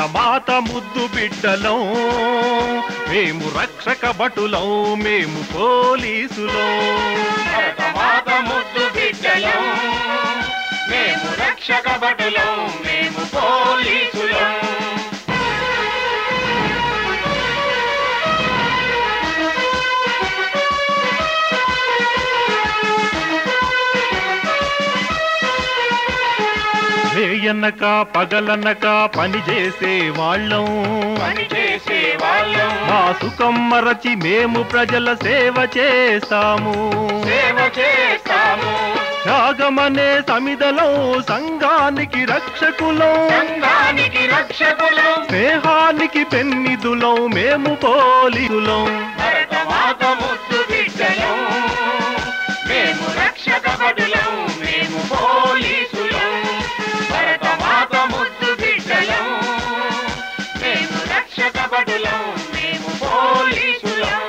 భరతమాత ముద్దు బిడ్డలం మేము రక్షక భటులం మేము పోలీసులం భరతమాత ముద్దు బిడ్డలం మేము రక్షక భటులం మేము పోలీసులం వేయనక పగలనక పని చేసే వాళ్ళం పని చేసే వాళ్ళం మా సుఖం మరచి మేము ప్రజల సేవ చేస్తాము సేవ చేస్తాము త్యాగమనే సమిదలం సంఘానికి రక్షకులం సంఘానికి రక్షకులం స్నేహానికి పెన్నిదులం మేము పోలీసులం భరతమాత ముద్దు బిడ్డలం మేము రక్షక భటులం మేము పోలీసులం భరతమాత ముద్దు బిడ్డలం మేము రక్షక భటులం మేము పోలీసులం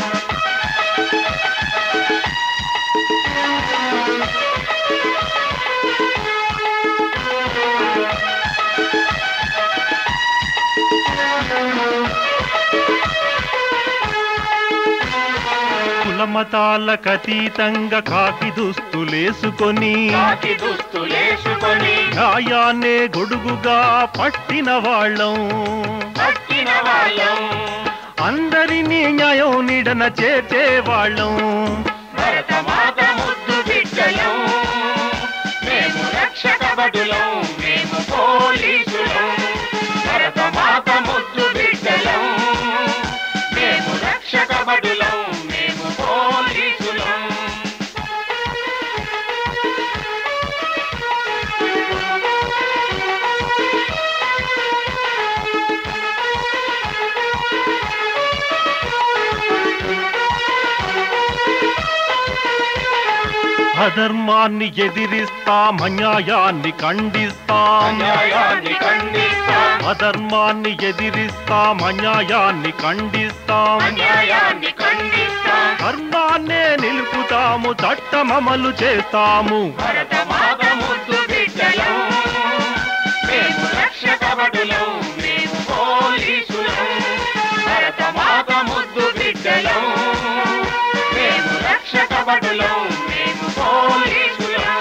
కులమతాలకు అతీతంగా కాకి దుస్తులేసుకొని కాకి దుస్తులేసుకొని న్యాయాన్నే గొడుగుగా పట్టిన వాళ్ళం పట్టిన వాళ్ళం అందరినీ న్యాయం నీడన చేర్చే వాళ్ళం భరతమాత ముద్దు బిడ్డలం మేము రక్షక భటులం మేము పోలీసులం భరతమాత ముద్దు బిడ్డలం మేము రక్షక భటులం మేము పోలీసులం అధర్మాన్ని ఎదిరిస్తాం అన్యాయాన్ని ఖండిస్తాం అన్యాయాన్ని ఖండిస్తాం అధర్మాన్ని ఎదిరిస్తాం అన్యాయాన్ని ఖండిస్తాం అన్యాయాన్ని ఖండిస్తాం ధర్మాన్నే నిలుపుతాము చట్టమమలు చేస్తాము భరతమాత ముద్దు బిడ్డలం మేము రక్షక భటులం మేము పోలీసులం భరతమాత ముద్దు బిడ్డలం మేము రక్షక భటులం మేము పోలీసులం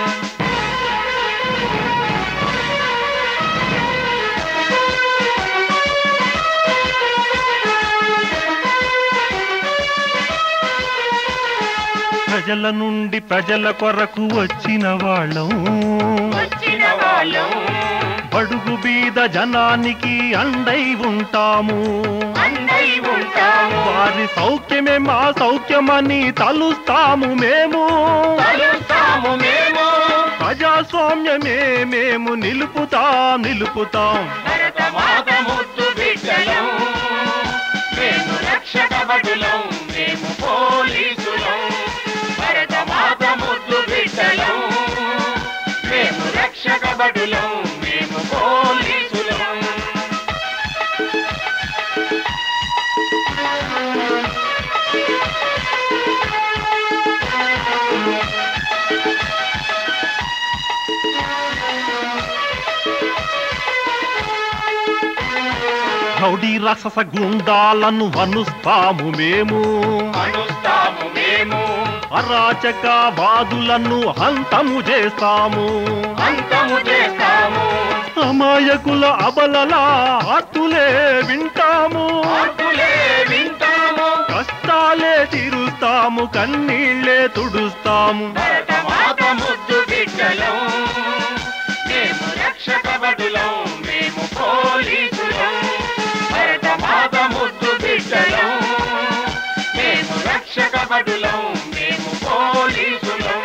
ప్రజల నుండి ప్రజల కొరకు వచ్చిన వాళ్ళం వచ్చిన వాళ్ళం బడుగు బీద జనానికి అండై ఉంటాము అందై ఉంటాము వారి సౌఖ్యమే మా సౌఖ్యమని తలుస్తాము మేము తలుస్తాము మేము ప్రజాస్వామ్యమే మేము నిలుపుతాం నిలుపుతాం భరతమాత ముద్దు బిడ్డలం మేము రక్షక భటులం మేము పోలీసులం భరతమాత ముద్దు బిడ్డలం మేము రక్షక భటులం మేము పోలీసులం రౌడీ రసస గుండాలను వనుస్తాము మేము అనుస్తాము మేము అరాచక వాదులను హంతము చేస్తాము అంతము చేస్తాము అమాయకుల అబలల ఆర్తులే వింటాము ఆర్తులే వింటాము కష్టాలే తీరుస్తాము కన్నీళ్ళే తుడుస్తాము భరతమాత ముద్దు బిడ్డలం మేము రక్షక భటులం మేము పోలీసులం భరతమాత ముద్దు బిడ్డలం మేము రక్షక భటులం మేము పోలీసులం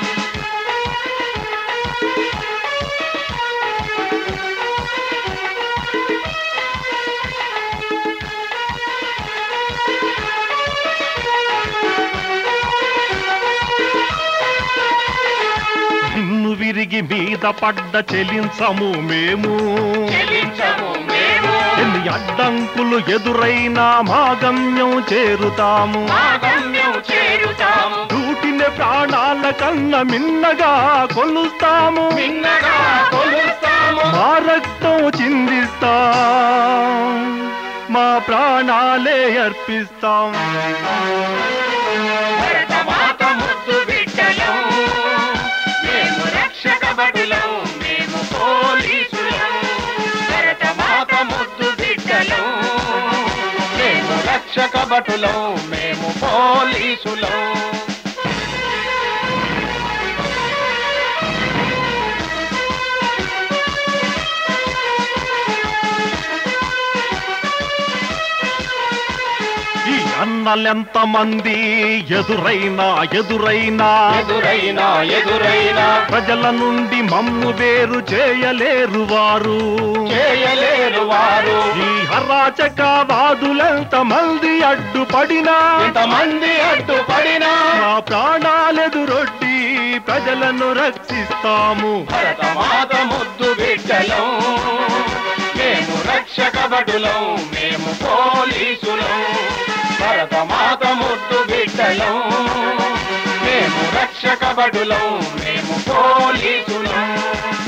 నిన్ను విరిగి మీద పడ్డ చెలించము మేము చెల్లించము మేము ఎన్ని అడ్డంకులు ఎదురైనా మా గమ్యం చేరుతాము మా గమ్యం చేరుతాము చూటిన ప్రాణాల కన్న మిన్నగా కొలుస్తాము మిన్నగా కొలుస్తాము మా రక్తం చిందిస్తాము రక్షిస్తాం మా ప్రాణాలే అర్పిస్తాం భరతమాత ముద్దు బిడ్డలం మేము రక్షక భటులం మేము పోలీసులం భరతమాత ముద్దు బిడ్డలం మేము రక్షక భటులం మేము పోలీసులం ఈ అన్నలెంత మంది ఎదురైనా ఎదురైనా ఎదురైనా ఎదురైనా ప్రజల నుండి మమ్ము వేరు చేయలేరు వారు చేయలేరు వారు ఈ అరాచకవాదులెంత మంది అడ్డుపడినా ఇంతమంది అడ్డుపడినా మా ప్రాణాలెదురొడ్డి ప్రజలను రక్షిస్తాము భరతమాత ముద్దు బిడ్డలం మేము రక్షక భటులం మేము పోలీసులం భరతమాత ముద్దు బిడ్డలం మేము రక్షక భటులం మేము పోలీసులం